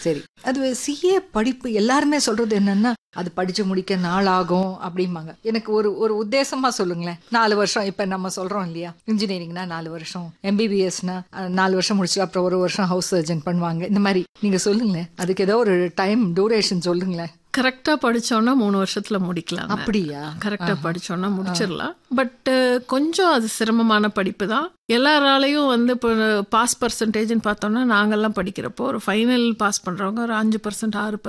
சரி அது சிஏ படிப்பு எல்லாருமே சொல்றது என்னன்னா அது படிச்சு முடிக்க நாள் ஆகும் அப்படிம்பாங்க எனக்கு ஒரு ஒரு உத்தேசமா சொல்லுங்களேன் நாலு வருஷம் இப்ப நம்ம சொல்றோம் இல்லையா இன்ஜினியரிங்னா நாலு வருஷம் எம்பிபிஎஸ்னா நாலு வருஷம் முடிச்சு அப்புறம் ஒரு வருஷம் ஹவுஸ் சர்ஜன் பண்ணுவாங்க இந்த மாதிரி நீங்க சொல்லுங்களேன் அதுக்கு ஏதோ ஒரு டைம் டூரேஷன் சொல்லுங்களேன் கரெக்டா படிச்சோம்னா மூணு வருஷத்துல முடிக்கலாம் அப்படியா கரெக்டா படிச்சோம்னா முடிச்சிடலாம் பட் கொஞ்சம் அது சிரமமான படிப்பு தான் எல்லாராலையும் வந்து இப்போ பாஸ் பர்சன்டேஜ்னு பார்த்தோம்னா நாங்கெல்லாம் படிக்கிறப்போ ஒரு ஃபைனல் பாஸ் பண்றவங்க ஒரு அஞ்சு பர்சன்ட் ஆறு